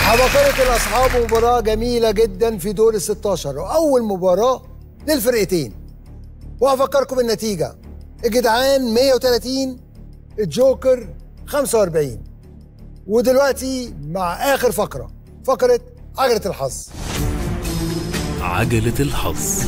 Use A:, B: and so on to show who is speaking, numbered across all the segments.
A: حبقرة الأصحاب مباراة جميلة جدا في دور ال 16 وأول مباراة للفرقتين وهفكركم بالنتيجة الجدعان 130 الجوكر 45 ودلوقتي مع آخر فقرة فقرة عجلة الحظ
B: عجلة الحظ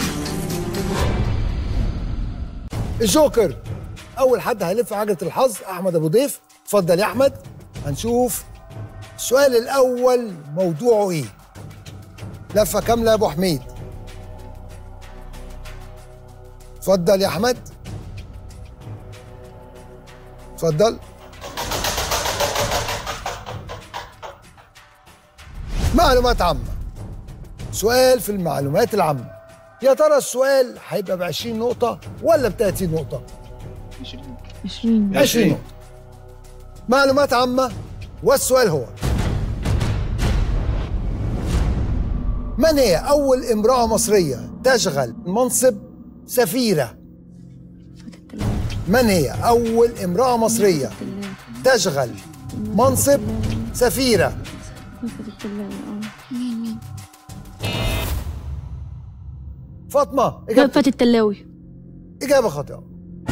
A: الجوكر أول حد هيلف عجلة الحظ أحمد أبو ضيف اتفضل يا أحمد هنشوف السؤال الأول موضوعه إيه لفة كاملة يا أبو حميد اتفضل يا أحمد اتفضل معلومات عامة سؤال في المعلومات العامة يا ترى السؤال هيبقى ب 20 نقطة ولا ب 30 نقطة؟
C: 20
A: 20 نقطة معلومات عامة والسؤال هو من هي أول امرأة مصرية تشغل منصب سفيرة؟ من هي أول امرأة مصرية تشغل منصب سفيرة؟
C: مين مين
A: فاطمة إجابة,
C: لفة التلاوي
A: إجابة خاطئة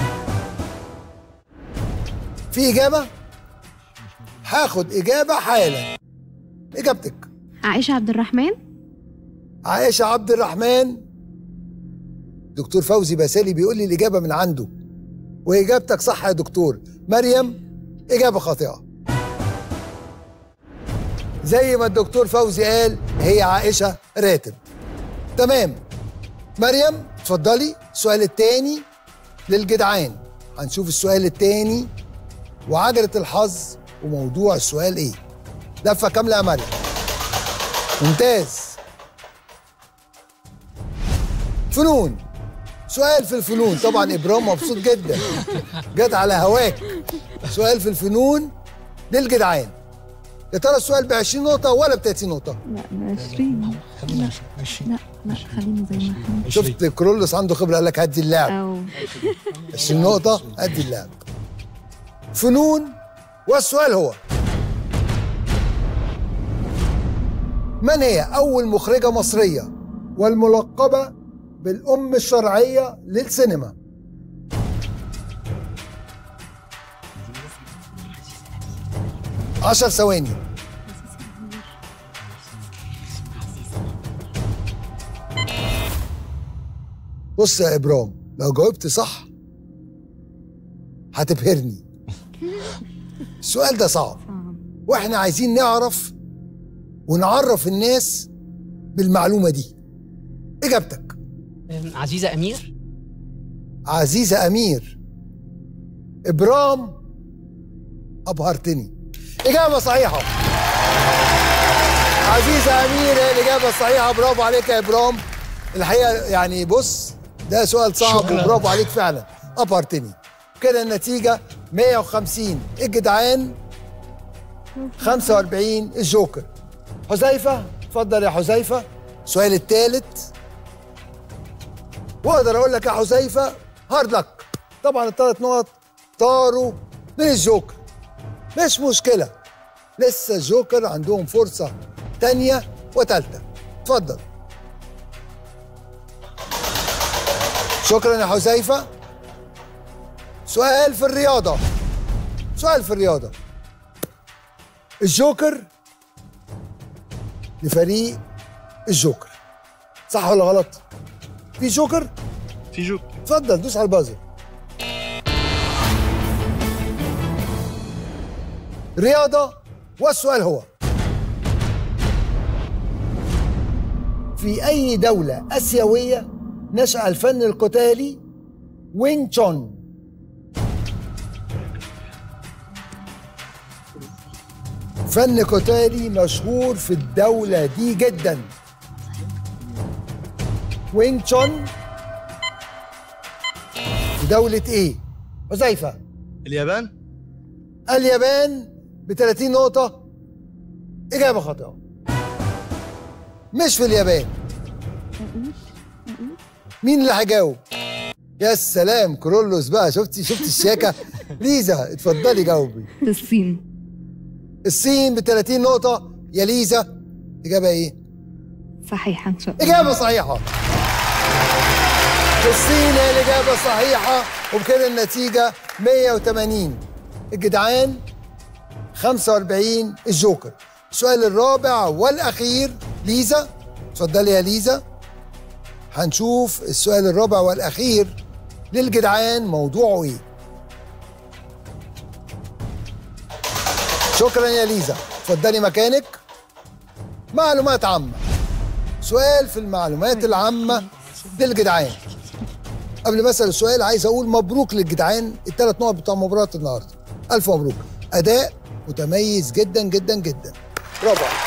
A: في إجابة؟ هاخد إجابة حالا إجابتك
C: عائشة عبد الرحمن
A: عائشة عبد الرحمن دكتور فوزي باسالي بيقول لي الإجابة من عنده وإجابتك صح يا دكتور مريم إجابة خاطئة زي ما الدكتور فوزي قال هي عائشة راتب تمام مريم اتفضلي السؤال التاني للجدعان هنشوف السؤال التاني وعجلة الحظ وموضوع السؤال ايه لفة كاملة يا مريم ممتاز فنون سؤال في الفنون طبعا ابرام مبسوط جدا جت على هواك سؤال في الفنون للجدعان يا ترى السؤال ب 20 نقطة ولا ب 30 نقطة؟
C: لا ب 20 لا لا لا خلينا زي ما احنا
A: شفت كرولوس عنده خبرة قال لك هدي اللعب
C: او
A: 20 نقطة أدي اللعب فنون والسؤال هو من هي أول مخرجة مصرية والملقبة بالأم الشرعية للسينما؟ عشر ثواني بص يا إبرام لو جاوبت صح هتبهرني السؤال ده صعب واحنا عايزين نعرف ونعرف الناس بالمعلومة دي إجابتك
D: عزيزة أمير
A: عزيزة أمير إبرام أبهرتني إجابة صحيحة عزيزة أمير هي الإجابة الصحيحة برافو عليك يا إبرام الحقيقة يعني بص ده سؤال صعب
D: شكراً.
A: وبرافو عليك فعلا أبهرتني كده النتيجة 150 الجدعان 45 الجوكر حذيفة اتفضل يا حذيفة السؤال الثالث واقدر اقول لك يا حذيفة هارد لك طبعا الثلاث نقط طاروا من الجوكر مش مشكلة لسه الجوكر عندهم فرصة تانية وتالتة اتفضل شكرا يا حذيفة سؤال في الرياضة سؤال في الرياضة الجوكر لفريق الجوكر صح ولا غلط؟ في جوكر؟
E: في جوك
A: اتفضل دوس على البازر رياضة والسؤال هو في أي دولة آسيوية نشأ الفن القتالي وينج تشون فن قتالي مشهور في الدولة دي جدا وينج تشون في دولة ايه؟ حذيفة
E: اليابان
A: اليابان ب 30 نقطة إجابة خاطئة مش في اليابان مين اللي هيجاوب؟ يا سلام كرولوس بقى شفتي شفتي الشياكة ليزا اتفضلي جاوبي
C: الصين
A: الصين ب 30 نقطة يا ليزا اجابه ايه
C: صحيحة إن شاء الله
A: اجابه صحيحه كريستين هي الاجابه الصحيحه وبكده النتيجه 180 الجدعان 45 الجوكر السؤال الرابع والاخير ليزا اتفضلي يا ليزا هنشوف السؤال الرابع والاخير للجدعان موضوعه ايه شكرا يا ليزا اتفضلي مكانك معلومات عامه سؤال في المعلومات العامه للجدعان قبل ما اسال السؤال عايز اقول مبروك للجدعان الثلاث نقط بتوع مباراه النهارده الف مبروك اداء متميز جدا جدا جدا برافو عليك.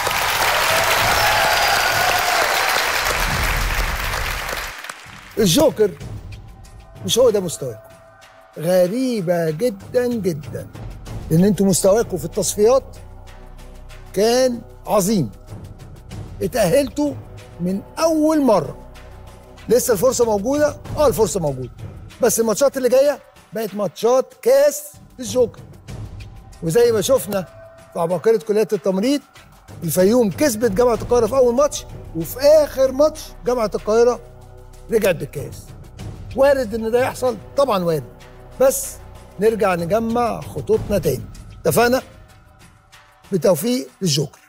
A: الجوكر مش هو ده مستواكم غريبة جدا جدا لأن انتوا مستواكم في التصفيات كان عظيم اتأهلتوا من أول مرة لسه الفرصة موجودة؟ اه الفرصة موجودة بس الماتشات اللي جاية بقت ماتشات كاس الجوكر وزي ما شفنا في عباقرة كليات التمريض الفيوم كسبت جامعة القاهرة في أول ماتش وفي آخر ماتش جامعة القاهرة رجعت بالكاس وارد إن ده يحصل طبعا وارد بس نرجع نجمع خطوطنا تاني اتفقنا؟ بتوفيق للجوكر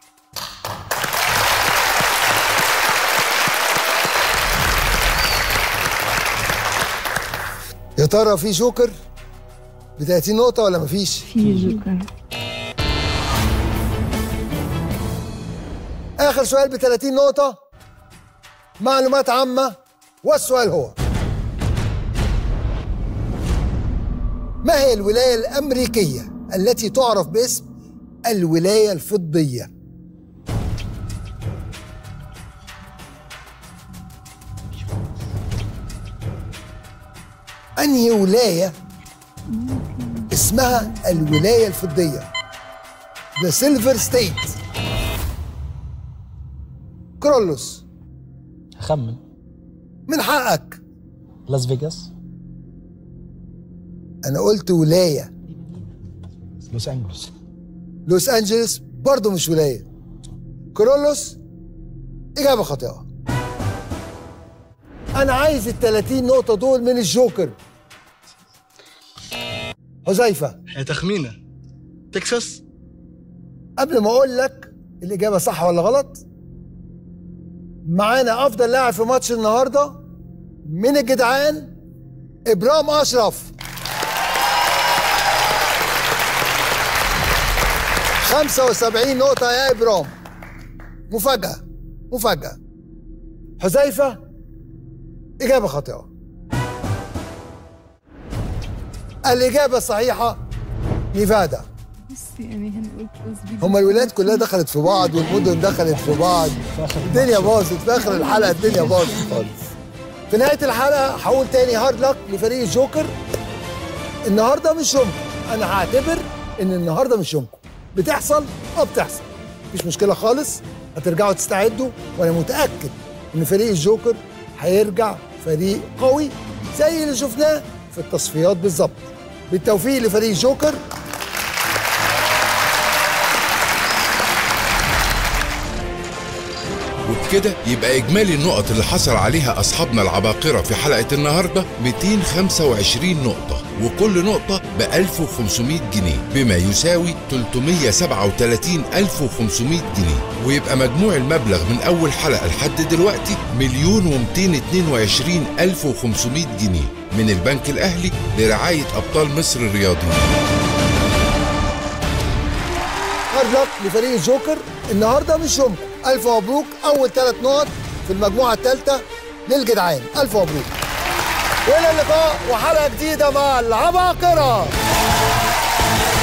A: يا ترى في جوكر ب 30 نقطة ولا مفيش؟
C: في جوكر
A: آخر سؤال ب 30 نقطة معلومات عامة والسؤال هو ما هي الولاية الأمريكية التي تعرف باسم الولاية الفضية؟ أنهي ولاية اسمها الولاية الفضية؟ The Silver State كرولوس
E: أخمن
A: من حقك
E: لاس فيجاس
A: انا قلت ولايه
E: لوس أنجلوس
A: لوس انجلوس برضه مش ولايه كرولوس اجابه خاطئه انا عايز ال 30 نقطه دول من الجوكر حذيفه
F: هي تخمينه تكساس
A: قبل ما اقول لك الاجابه صح ولا غلط معانا افضل لاعب في ماتش النهارده من الجدعان ابرام اشرف 75 نقطة يا إبرام مفاجأة مفاجأة حذيفة إجابة خاطئة الإجابة الصحيحة نيفادا
C: بس يعني هنقول لاس فيجاس
A: هما الولايات كلها دخلت في بعض والمدن دخلت في بعض الدنيا باظت في اخر الحلقه الدنيا باظت خالص في نهايه الحلقه هقول تاني هارد لك لفريق الجوكر النهارده مش يومكم انا هعتبر ان النهارده مش يومكم بتحصل اه بتحصل مفيش مشكله خالص هترجعوا تستعدوا وانا متاكد ان فريق الجوكر هيرجع فريق قوي زي اللي شفناه في التصفيات بالظبط بالتوفيق لفريق الجوكر
G: وبكده يبقى إجمالي النقط اللي حصل عليها أصحابنا العباقرة في حلقة النهاردة 225 نقطة وكل نقطة ب 1500 جنيه بما يساوي 337500 جنيه ويبقى مجموع المبلغ من أول حلقة لحد دلوقتي مليون و 222 ألف و 500 جنيه من البنك الأهلي لرعاية أبطال مصر الرياضيين
A: هارد لك لفريق الجوكر النهارده مش يومكم الف مبروك اول ثلاث نقط في المجموعه الثالثه للجدعان الف مبروك والى اللقاء وحلقه جديده مع العباقره